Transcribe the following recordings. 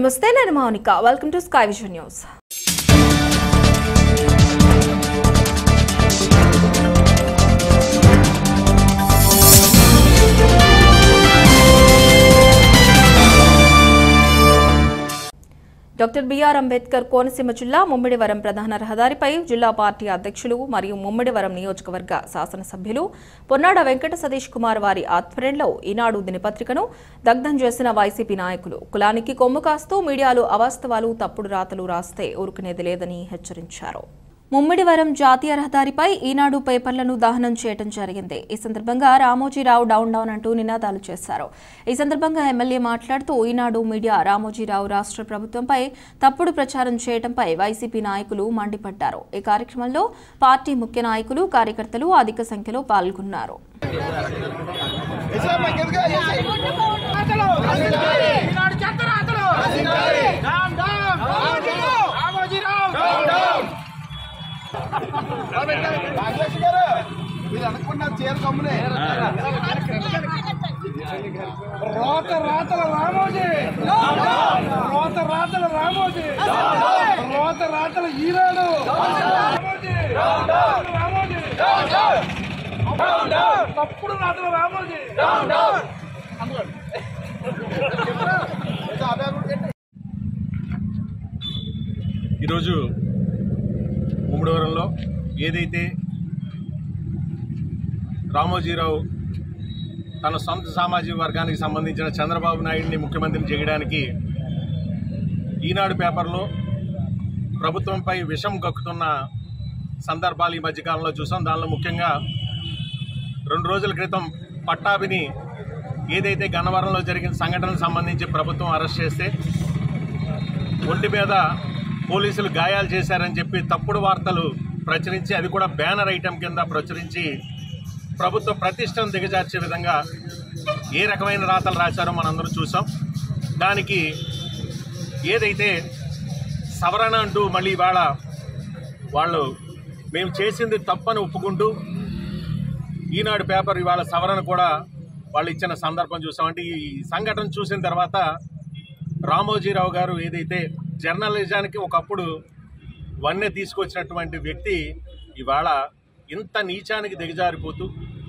నమస్తే నేను Mounika welcome to sky vision news doctor BR Ambedkar Konaseema జిల్లా ముమ్మిడివరం ప్రధాన రహదారిపై జిల్లా పార్టీ అధ్యక్షులు మరియు ముమ్మిడివరం నియోజకవర్గ శాసనసభ్యులు పొన్నాడ వెంకట సతీష్ కుమార్ వారి ఆధ్వర్యంలో ఈనాడు దినపత్రికను దగ్ధం చేసిన వైసీపీ నాయకులు కులానికి కొమ్ము కాస్తూ మీడియాలో అవాస్తవాలు తప్పుడు రాతలు రాస్తే ఊరుకునేది లేదని హెచ్చరించారు ముమ్మిడివరం జాతీయ రహదారిపై ఈనాడు పేపర్లను దహనం చేయడం జరిగింది ఈ సందర్భంగా రామోజీరావు డౌన్ డౌన్ అంటూ నినాదాలు చేశారు ఈ సందర్భంగా ఎమ్మెల్యే మాట్లాడుతూ ఈనాడు మీడియా రామోజీరావు రాష్ట్ర ప్రభుత్వంపై తప్పుడు ప్రచారం చేయడంపై వైసీపీ నాయకులు మండిపడ్డారు ఈ కార్యక్రమంలో పార్టీ ముఖ్య నాయకులు కార్యకర్తలు అధిక సంఖ్యలో పాల్గొన్నారు ఈనాడు చెత్తరాతలు డామ్ డామ్ రామోజీరావు రాజేష్ గారు మీరు అనుకున్న చీర కమ్మునే రోత రాతల రామోజీ రోత రాతల రామోజీ రోత రాతల ఈనాడు రామోజీ రామోజీ తప్పుడు రాతల రామోజీ ఈరోజు ముమ్మడివరంలో ఏదైతే రామోజీరావు తన సొంత సామాజిక వర్గానికి సంబంధించిన చంద్రబాబు నాయుడిని ముఖ్యమంత్రిని చేయడానికి ఈనాడు పేపర్లో ప్రభుత్వంపై విషం కక్కుతున్న సందర్భాలు ఈ మధ్యకాలంలో చూసాం దానిలో ముఖ్యంగా రెండు రోజుల క్రితం పట్టాభిని ఏదైతే గన్నవరంలో జరిగిన సంఘటనకు సంబంధించి ప్రభుత్వం అరెస్ట్ చేస్తే ఒంటి మీద పోలీసులు గాయాలు చేశారని చెప్పి తప్పుడు వార్తలు ప్రచురించి అది కూడా బ్యానర్ ఐటెం కింద ప్రచురించి ప్రభుత్వ ప్రతిష్టను దిగజార్చే విధంగా ఏ రకమైన రాతలు రాశారో మనందరం చూసాం దానికి ఏదైతే సవరణ అంటూ మళ్ళీ ఇవాళ వాళ్ళు మేము చేసింది తప్పని ఒప్పుకుంటూ ఈనాడు పేపర్ ఇవాళ సవరణ కూడా వాళ్ళు ఇచ్చిన సందర్భం చూసామంటే ఈ సంఘటన చూసిన తర్వాత రామోజీరావు గారు ఏదైతే జర్నలిజానికి ఒకప్పుడు వన్నె తీసుకొచ్చినటువంటి వ్యక్తి ఇవాళ ఇంత నీచానికి దిగజారిపోతూ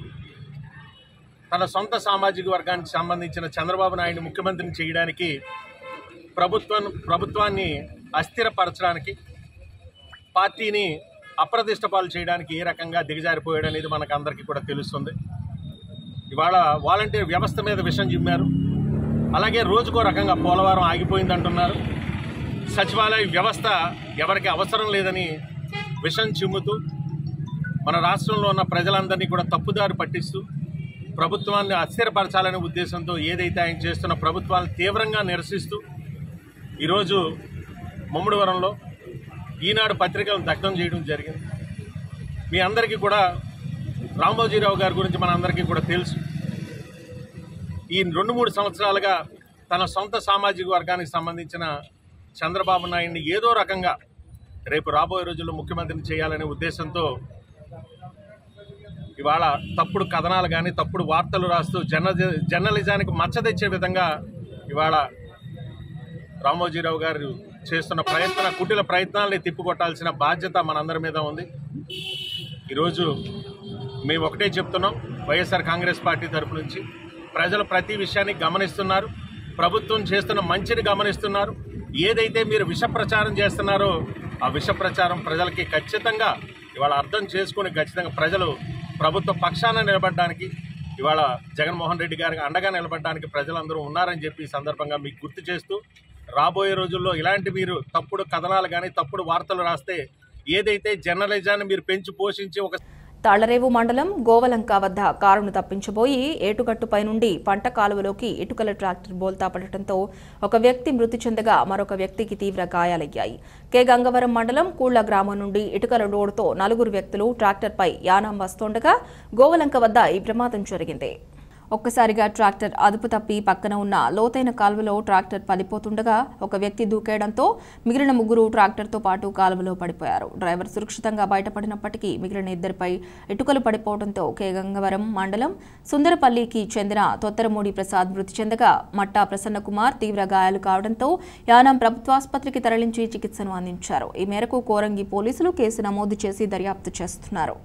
తన సొంత సామాజిక వర్గానికి సంబంధించిన చంద్రబాబు నాయుడు ముఖ్యమంత్రిని చేయడానికి ప్రభుత్వం ప్రభుత్వాన్ని అస్థిరపరచడానికి పార్టీని అప్రతిష్ట పాలు చేయడానికి ఏ రకంగా దిగజారిపోయాడు అనేది మనకు అందరికీ కూడా తెలుస్తుంది ఇవాళ వాలంటీర్ వ్యవస్థ మీద విషం చిమ్మారు అలాగే రోజుకో రకంగా పోలవరం ఆగిపోయింది అంటున్నారు సచివాలయ వ్యవస్థ ఎవరికి అవసరం లేదని విషం చిమ్ముతూ మన రాష్ట్రంలో ఉన్న ప్రజలందరినీ కూడా తప్పుదారి పట్టిస్తూ ప్రభుత్వాన్ని అస్థిరపరచాలనే ఉద్దేశంతో ఏదైతే ఆయన చేస్తున్న ప్రభుత్వాన్ని తీవ్రంగా నిరసిస్తూ ఈరోజు ముమ్మడివరంలో ఈనాడు పత్రికలను దగ్ధం చేయడం జరిగింది మీ అందరికీ కూడా రామోజీరావు గారి గురించి మన అందరికీ కూడా తెలుసు ఈ రెండు మూడు సంవత్సరాలుగా తన సొంత సామాజిక వర్గానికి సంబంధించిన చంద్రబాబు నాయుడిని ఏదో రకంగా రేపు రాబోయే రోజుల్లో ముఖ్యమంత్రిని చేయాలనే ఉద్దేశంతో ఇవాళ తప్పుడు కథనాలు కానీ తప్పుడు వార్తలు రాస్తూ జర్న జర్నలిజానికి మచ్చ తెచ్చే విధంగా ఇవాళ రామోజీరావు గారు చేస్తున్న ప్రయత్న కుటిల ప్రయత్నాల్ని తిప్పికొట్టాల్సిన బాధ్యత మనందరి మీద ఉంది ఈరోజు మేము ఒకటే చెప్తున్నాం వైఎస్ఆర్ కాంగ్రెస్ పార్టీ తరపు నుంచి ప్రజలు ప్రతి విషయాన్ని గమనిస్తున్నారు ప్రభుత్వం చేస్తున్న మంచిని గమనిస్తున్నారు ఏదైతే మీరు విష ప్రచారం చేస్తున్నారో ఆ విష ప్రచారం ప్రజలకి ఖచ్చితంగా ఇవాళ అర్థం చేసుకుని ఖచ్చితంగా ప్రజలు ప్రభుత్వ పక్షాన నిలబడడానికి ఇవాళ జగన్మోహన్ రెడ్డి గారికి అండగా నిలబడడానికి ప్రజలందరూ ఉన్నారని చెప్పి ఈ సందర్భంగా మీకు గుర్తు చేస్తూ రాబోయే రోజుల్లో ఇలాంటి మీరు తప్పుడు కథనాలు కానీ తప్పుడు వార్తలు రాస్తే ఏదైతే జర్నలిజాన్ని మీరు పెంచి పోషించి ఒక తాళ్లరేవు మండలం గోవలంక వద్ద కారును తప్పించబోయి ఏటుగట్టుపై నుండి పంట కాలువలోకి ఇటుకల ట్రాక్టర్ బోల్తా పడటంతో ఒక వ్యక్తి మృతి చెందగా మరొక వ్యక్తికి తీవ్ర గాయాలయ్యాయి కె గంగవరం మండలం కూళ్ల గ్రామం నుండి ఇటుకల లోడుతో నలుగురు వ్యక్తులు ట్రాక్టర్పై యానం వస్తుండగా గోవలంక వద్ద ఈ ప్రమాదం జరిగింది ఒక్కసారిగా ట్రాక్టర్ అదుపు తప్పి పక్కన ఉన్న లోతైన కాలువలో ట్రాక్టర్ పడిపోతుండగా ఒక వ్యక్తి దూకేయడంతో మిగిలిన ముగ్గురు ట్రాక్టర్తో పాటు కాలువలో పడిపోయారు డ్రైవర్ సురక్షితంగా బయటపడినప్పటికీ మిగిలిన ఇద్దరిపై ఇటుకలు పడిపోవడంతో కే గంగవరం మండలం సుందరపల్లికి చెందిన తొత్తరమూడి ప్రసాద్ మృతి చెందగా మట్టా ప్రసన్నకుమార్ తీవ్ర గాయాలు కావడంతో యానాం ప్రభుత్వాసుపత్రికి తరలించి చికిత్సను అందించారు ఈ మేరకు కోరంగి పోలీసులు కేసు నమోదు చేసి దర్యాప్తు చేస్తున్నారు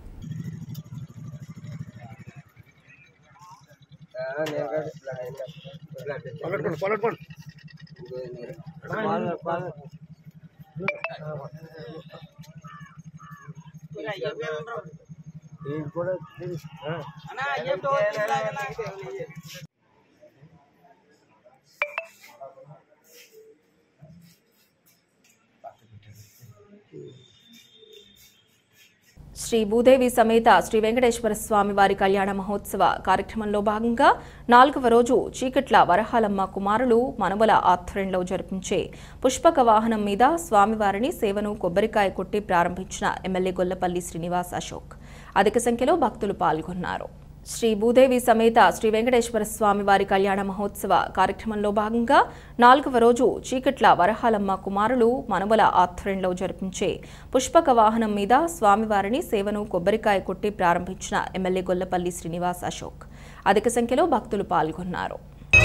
శ్రీ భూదేవి సమేత శ్రీ వెంకటేశ్వర స్వామి వారి కళ్యాణ మహోత్సవ కార్యక్రమంలో భాగంగా నాలుగవ రోజు చీకట్ల వరహాలమ్మ కుమారులు మనుమల ఆధ్వర్యంలో జరిపించే పుష్పక వాహనం మీద స్వామివారిని సేవను కొబ్బరికాయ కొట్టి ప్రారంభించిన ఎమ్మెల్యే గొల్లపల్లి శ్రీనివాస్ అశోక్ అధిక సంఖ్యలో భక్తులు పాల్గొన్నారు శ్రీ భూదేవి సమేత శ్రీ వెంకటేశ్వర స్వామి వారి కళ్యాణ మహోత్సవ కార్యక్రమంలో భాగంగా నాలుగవ రోజు చీకట్ల వరహాలమ్మ కుమారులు మనుమల ఆధ్వర్యంలో జరిపించే పుష్పక వాహనం మీద స్వామివారిని సేవను కొబ్బరికాయ కొట్టి ప్రారంభించిన ఎమ్మెల్యే గొల్లపల్లి శ్రీనివాస్ అశోక్ అధిక సంఖ్యలో భక్తులు పాల్గొన్నారు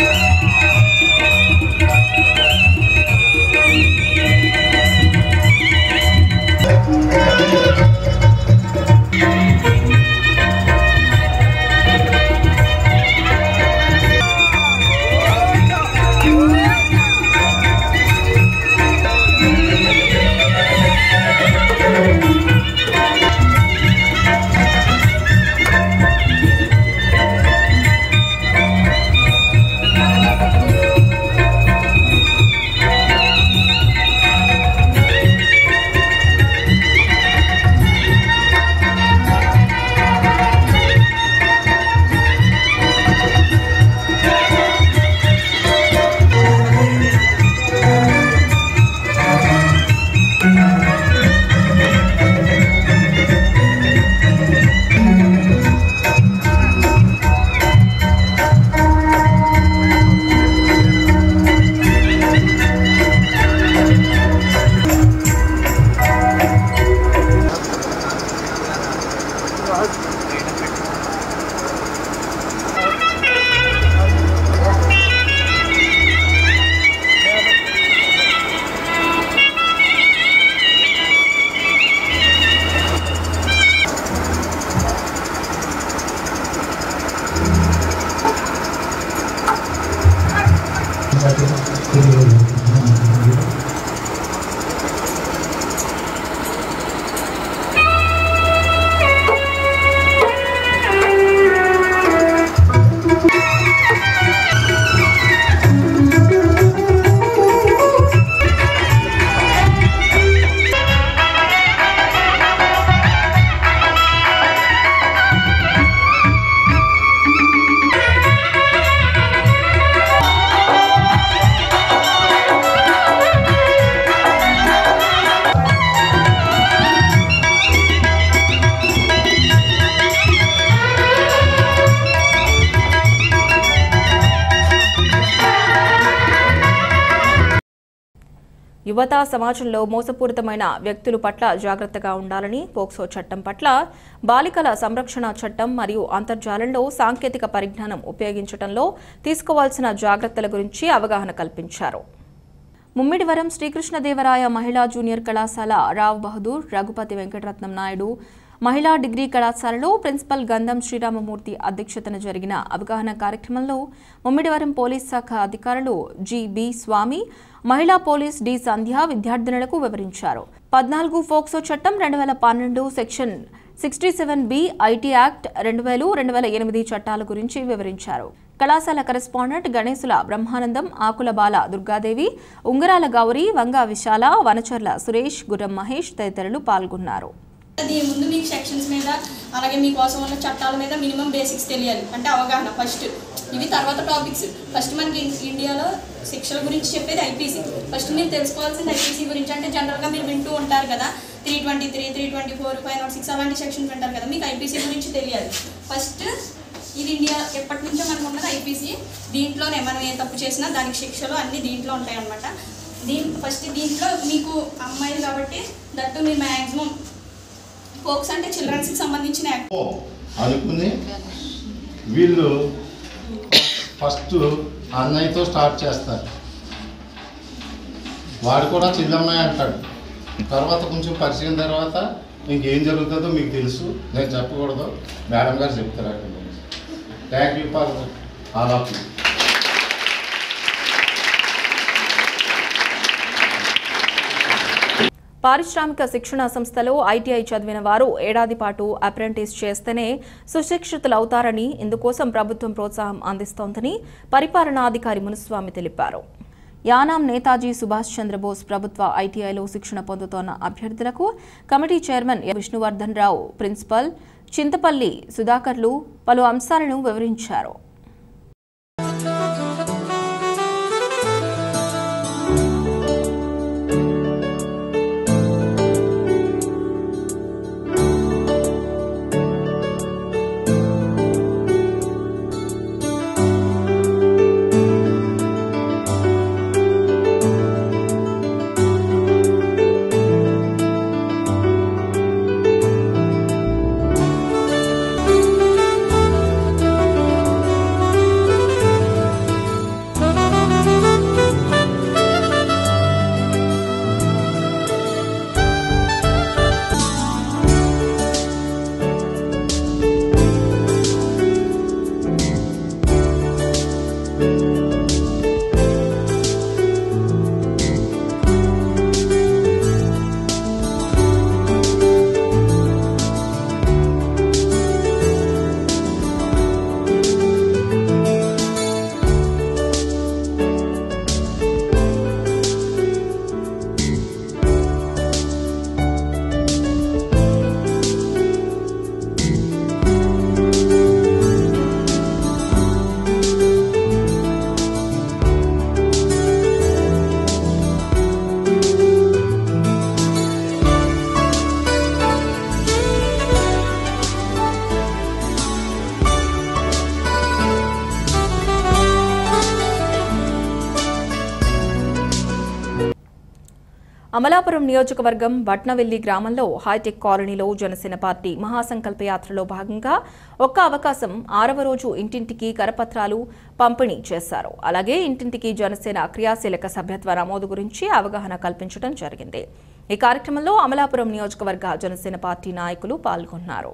యువత సమాజంలో మోసపూరితమైన వ్యక్తుల పట్ల జాగ్రత్తగా ఉండాలని పోక్సో చట్టం పట్ల బాలికల సంరక్షణ చట్టం మరియు అంతర్జాలంలో సాంకేతిక పరిజ్ఞానం ఉపయోగించడంలో తీసుకోవాల్సిన జాగ్రత్తల గురించి అవగాహన కల్పించారు ముమ్మిడివరం శ్రీకృష్ణదేవరాయ మహిళా జూనియర్ కళాశాల రావ్ బహదూర్ రఘుపతి వెంకటరత్నం నాయుడు మహిళా డిగ్రీ కళాశాలలో ప్రిన్సిపల్ గంధం శ్రీరామమూర్తి అధ్యక్షతన జరిగిన అవగాహన కార్యక్రమంలో ముమ్మిడివరం పోలీస్ శాఖ అధికారులు జి బి స్వామి మహిళా పోలీస్ డి సంధ్య విద్యార్థినులకు వివరించారు పద్నాలుగు ఫోక్సో చట్టం రెండు వేల పన్నెండు section sixty seven B IT act రెండు వేలు రెండు వేల ఎనిమిది చట్టాల గురించి వివరించారు కళాశాల కరెస్పాండెంట్ గణేశుల బ్రహ్మానందం ఆకుల బాల దుర్గాదేవి ఉంగరాల గౌరి వంగా విశాల వనచర్ల సురేష్ గుర్రం మహేష్ తదితరులు పాల్గొన్నారు దీని ముందు మీకు సెక్షన్స్ మీద అలాగే మీకోసం ఉన్న చట్టాల మీద మినిమం బేసిక్స్ తెలియాలి అంటే అవగాహన ఫస్ట్ ఇవి తర్వాత టాపిక్స్ ఫస్ట్ మనకి ఇన్- ఇండియాలో శిక్షల గురించి చెప్పేది ఐపీసీ ఫస్ట్ మీరు తెలుసుకోవాల్సింది ఐపీసీ గురించి అంటే జనరల్గా మీరు వింటూ ఉంటారు కదా three twenty three three twenty four five not six అలాంటి సెక్షన్స్ వింటారు కదా మీకు ఐపీసీ గురించి తెలియాలి ఫస్ట్ ఇది ఇండియా ఎప్పటి నుంచో మనకు ఉన్నది ఐపీసీ దీంట్లోనే మనం ఏ తప్పు చేసినా దానికి శిక్షలు అన్నీ దీంట్లో ఉంటాయి అనమాట దీని ఫస్ట్ దీంట్లో మీకు అమ్మాయిలు కాబట్టి దట్టు మీరు మ్యాక్సిమం ఫోక్స్ అంటే చిల్డ్రన్స్కి సంబంధించిన యాక్ట్ ఓ అనుకుని వీళ్ళు ఫస్ట్ అన్నయ్యతో స్టార్ట్ చేస్తారు వాడు కూడా చిన్నమ్మాయి అంటాడు తర్వాత కొంచెం పరిచయం తర్వాత ఇంకేం జరుగుతుందో మీకు తెలుసు నేను చెప్పకూడదు మేడం గారు చెప్తారు అక్కడ thank you for all of you పారిశ్రామిక శిక్షణ సంస్థలో ఐటీఐ చదివిన వారు ఏడాది పాటు అప్రెంటిస్ చేస్తేనే సుశిక్షితులవుతారని ఇందుకోసం ప్రభుత్వం ప్రోత్సాహం అందిస్తోందని పరిపాలనాధికారి మునుస్వామి తెలిపారు యానాం నేతాజీ సుభాష్ చంద్రబోస్ ప్రభుత్వ ఐటీఐలో శిక్షణ పొందుతోన్న అభ్యర్థులకు committee chairman A. Vishnuvardhan Rao principal Chintapalli సుధాకర్లు పలు అంశాలను వివరించారు అమలాపురం నియోజకవర్గం బట్నవెల్లి గ్రామంలో హైటెక్ కాలనీలో జనసేన పార్టీ మహాసంకల్ప యాత్రలో భాగంగా ఒక్క అవకాశం ఆరవ రోజు ఇంటింటికి కరపత్రాలు పంపిణీ చేశారు అలాగే ఇంటింటికి జనసేన క్రియాశీలక సభ్యత్వ నమోదు గురించి అవగాహన కల్పించడం జరిగింది ఈ కార్యక్రమంలో అమలాపురం నియోజకవర్గ జనసేన పార్టీ నాయకులు పాల్గొన్నారు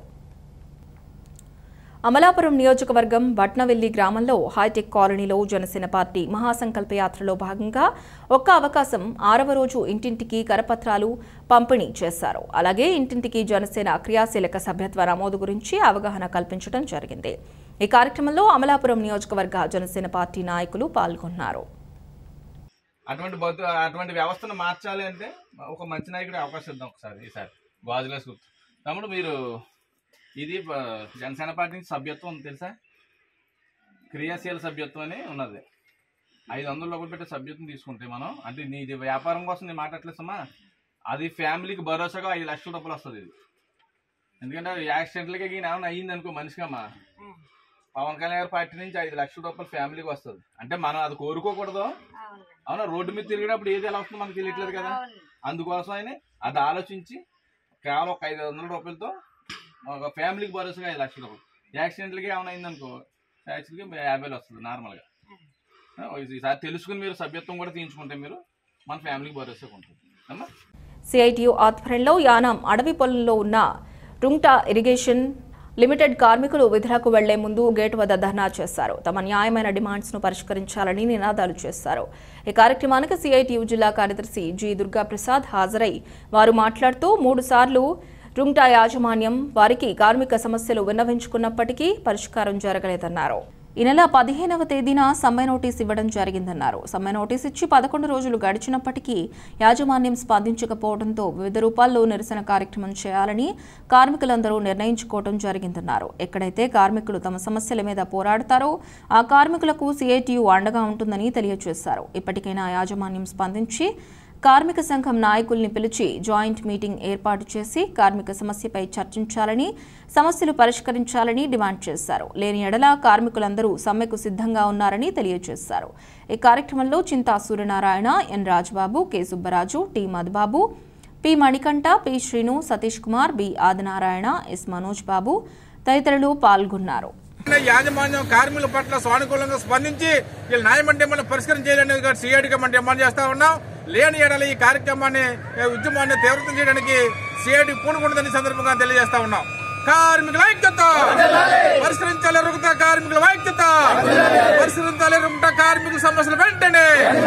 అమలాపురం నియోజకవర్గం బట్నవెల్లి గ్రామంలో హైటెక్ కాలనీలో జనసేన పార్టీ మహాసంకల్ప యాత్రలో భాగంగా ఒక్క అవకాశం ఆరవ రోజు ఇంటింటికి కరపత్రాలు పంపిణీ చేశారు అలాగే ఇంటింటికి జనసేన క్రియాశీలక సభ్యత్వ నమోదు గురించి అవగాహన కల్పించడం జరిగింది ఈ కార్యక్రమంలో అమలాపురం నియోజకవర్గ జనసేన పార్టీ నాయకులు పాల్గొన్నారు అటువంటి బతు అటువంటి వ్యవస్థను మార్చాలి అంటే ఒక మంచి నాయకుడి అవకాశం ఇద్దాం ఒకసారి ఈసారి గాజుగా గుర్తు తమ్ముడు మీరు ఇది ప- జనసేన పార్టీ నుంచి సభ్యత్వం ఉంది తెలుసా క్రియాశీల సభ్యత్వం అని ఉన్నది ఐదు వందలు ఒకటి పెట్టే సభ్యత్వం తీసుకుంటే మనం అంటే నీ ఇది వ్యాపారం కోసం నేను మాట్లాడలేసమ్మా అది ఫ్యామిలీకి భరోసాగా ఐదు లక్షల రూపాయలు వస్తుంది ఇది ఎందుకంటే యాక్సిడెంట్లకి ఈయన ఏమైనా అయ్యింది అనుకో మనిషికమ్మా పవన్ కళ్యాణ్ గారి పార్టీ నుంచి ఐదు లక్షల రూపాయలు ఫ్యామిలీకి వస్తుంది అంటే మనం అది కోరుకోకూడదు అవునా రోడ్డు మీద తిరిగేటప్పుడు ఏది ఎలా వస్తుందో మనకు తెలియట్లేదు కదా అందుకోసం ఆయన అది ఆలోచించి కేవలం ఒక ఐదు వందల రూపాయలతో ఒక ఫ్యామిలీకి భరోసాగా ఐదు లక్షల రూపాయలు యాక్సిడెంట్లకి ఏమైనా అయిందనుకో యాక్సిడెంట్కి యాభై వేలు వస్తుంది నార్మల్గా ఆ, ఈసారి తెలుసుకుని మీరు సభ్యత్వం కూడా తీయించుకుంటే మీరు మన ఫ్యామిలీకి భరోసాగా ఉంటుంది అమ్మా సిఐటియు ఆధ్వర్యంలో యానాం అడవి పొలంలో ఉన్న రుంగ్టా ఇరిగేషన్ లిమిటెడ్ కార్మికులు విధులకు వెళ్లే ముందు గేటు వద్ద ధర్నా చేశారు తమ న్యాయమైన డిమాండ్స్ ను పరిష్కరించాలని నినాదాలు చేశారు ఈ కార్యక్రమానికి సిఐటియు జిల్లా కార్యదర్శి జి దుర్గా ప్రసాద్ హాజరై వారు మాట్లాడుతూ మూడు సార్లు రుంగ్టా యాజమాన్యం వారికి కార్మిక సమస్యలు విన్నవించుకున్నప్పటికీ పరిష్కారం జరగలేదన్నారు ఈ నెల పదిహేనవ తేదీన సమ్మె నోటీస్ ఇవ్వడం జరిగిందన్నారు సమ్మె నోటీస్ ఇచ్చి పదకొండు రోజులు గడిచినప్పటికీ యాజమాన్యం స్పందించకపోవడంతో వివిధ రూపాల్లో నిరసన కార్యక్రమం చేయాలని కార్మికులందరూ నిర్ణయించుకోవడం జరిగిందన్నారు ఎక్కడైతే కార్మికులు తమ సమస్యల మీద పోరాడతారో ఆ కార్మికులకు సిఐటియు అండగా ఉంటుందని తెలియజేశారు ఇప్పటికైనా యాజమాన్యం స్పందించి కార్మిక సంఘం నాయకుల్ని పిలిచి జాయింట్ మీటింగ్ ఏర్పాటు చేసి కార్మిక సమస్యపై చర్చించాలని సమస్యలు పరిష్కరించాలని డిమాండ్ చేశారు లేని ఎడల కార్మికులందరూ సమ్మెకు సిద్ధంగా ఉన్నారని తెలియజేశారు ఈ కార్యక్రమంలో Chinta Suryanarayana N Rajababu K Subbaraju T Madhubabu P Manikanta P Srinu Satish Kumar B Adinarayana S Manoj Babu తదితరులు పాల్గొన్నారు యాజమాన్యం కార్మికుల పట్ల సానుకూలంగా స్పందించి వీళ్ళ న్యాయమంటే మనం పరిష్కారం చేయాలనేది సిఐడిగా మనం డిమాండ్ చేస్తా ఉన్నాం లేని ఏడాలి ఈ కార్యక్రమాన్ని ఏ, ఉద్యమాన్ని తీవ్రతం చేయడానికి సిఐడి పూనుకుంటుందని సందర్భంగా తెలియజేస్తా ఉన్నాం కార్మికుల ఐక్యత పరిష్కరించాలి రుగ్త కార్మికుల ఐక్యత పరిష్కరించాలి రుగ్త కార్మికుల సమస్యలు వెంటనే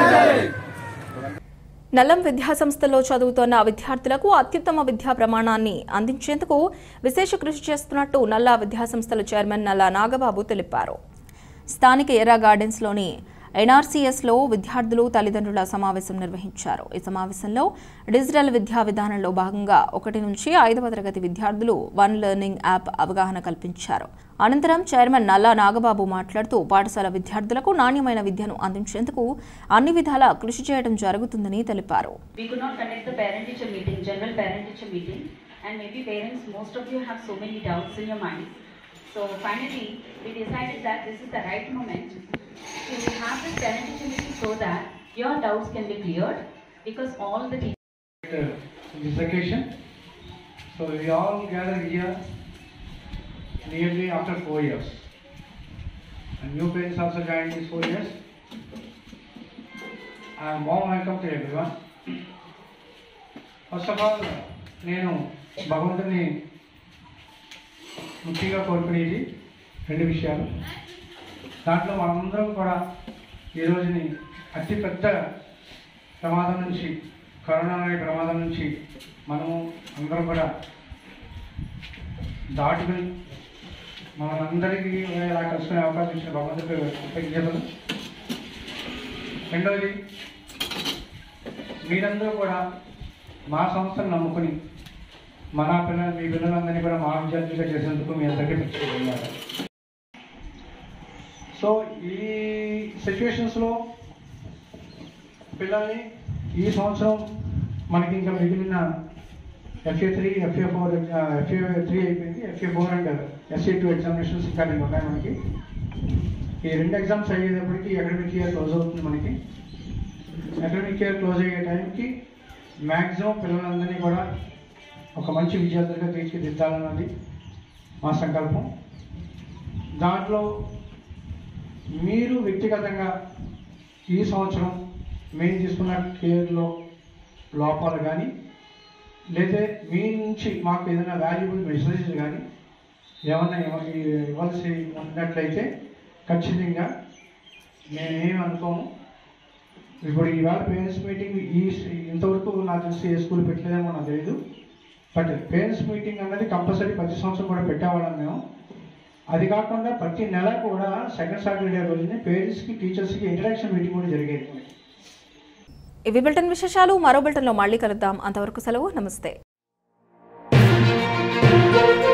నల్లం విద్యాసంస్థలో చదువుతోన్న విద్యార్థులకు అత్యుత్తమ విద్యా ప్రమాణాన్ని అందించేందుకు విశేష కృషి చేస్తున్నట్టు నల్లా విద్యాసంస్థల చైర్మన్ నల్లా నాగబాబు తెలిపారు స్థానిక ఎర్రా గార్డెన్స్లోని ఎన్ఆర్సీఎస్లో విద్యార్థులు తల్లిదండ్రుల సమావేశం నిర్వహించారు ఈ సమావేశంలో డిజిటల్ విద్యా విధానంలో భాగంగా ఒకటి నుంచి ఐదవ తరగతి విద్యార్థులు వన్ లెర్నింగ్ యాప్ అవగాహన కల్పించారు అనంతరం చైర్మన్ నల్లా నాగబాబు మాట్లాడుతూ పాఠశాల విద్యార్థులకు నాణ్యమైన విద్యను అందించేందుకు అన్ని విధాలా కృషి చేయడం జరుగుతుందని తెలిపారు we could not conduct the parent teacher meeting, general parent teacher meeting, and maybe parents, most of you have so many doubts in your mind. So finally, we decided that this is the right moment to have this parent teacher meeting so that your doubts can be cleared because all the teachers this occasion. So we all gather here nearly after four years. And new parents also joined these four years. And warm welcome to everyone. First of all నేను భగవంతుని ముఖ్యంగా కోరుకునేది రెండు విషయాలు దాంట్లో మనందరం కూడా ఈ రోజుని అతి పెద్ద ప్రమాదం నుంచి కరోనా అనే ప్రమాదం నుంచి మనము అందరం కూడా దాటుకుని మనందరికీ ఇలా కలుసుకునే అవకాశం ఇచ్చిన భగవంతుడికి కృతజ్ఞతలు రెండవది మీరందరూ కూడా మా సంస్థను నమ్ముకుని మన పిల్లలు మీ పిల్లలందరినీ కూడా మా విద్యార్థులుగా చేసినందుకు మీ అందరికీ మెచ్చుకోగలిగారు సో ఈ సిచ్యువేషన్స్లో పిల్లల్ని ఈ సంవత్సరం మనకి ఇంకా మిగిలిన FA three FA four FA three అయిపోయింది FA four and SA two examinations ఇంకా రెండు ఉన్నాయి మనకి ఈ రెండు ఎగ్జామ్స్ అయ్యేటప్పటికి అకాడమిక్ ఇయర్ క్లోజ్ అవుతుంది మనకి అకాడమిక్ ఇయర్ క్లోజ్ అయ్యే టైంకి మ్యాక్సిమం పిల్లలందరినీ కూడా ఒక మంచి విద్యార్థులుగా తీర్చిదిద్దాలన్నది మా సంకల్పం దాంట్లో మీరు వ్యక్తిగతంగా ఈ సంవత్సరం మేము తీసుకున్న కేర్లో లోపాలు కానీ లేదా మీ నుంచి మాకు ఏదైనా వాల్యుబుల్ మెసేజెస్ కానీ ఏమన్నా ఇవ్వ- ఇవ్వాల్సి ఉన్నట్లయితే ఖచ్చితంగా మేమేమి అనుకోము ఇప్పుడు ఈవేళ పేరెంట్స్ మీటింగ్ ఈ ఇంతవరకు నాకు తెలిసి ఏ స్కూల్ పెట్టలేదేమో నాకు తెలియదు బట్ పేరెంట్స్ మీటింగ్ అన్నది కంపల్సరీ ప్రతి సంవత్సరం కూడా పెట్టేవాళ్ళం మేము అది కాకుండా ప్రతి నెల కూడా సెకండ్ సాటర్డే రోజునే పేరెంట్స్కి టీచర్స్కి ఇంటరాక్షన్ మీటింగ్ కూడా జరిగేది మనకి. ఇవి బులెటిన్ విశేషాలు మరో బులెటిన్లో మళ్ళీ కలుద్దాం అంతవరకు సెలవు నమస్తే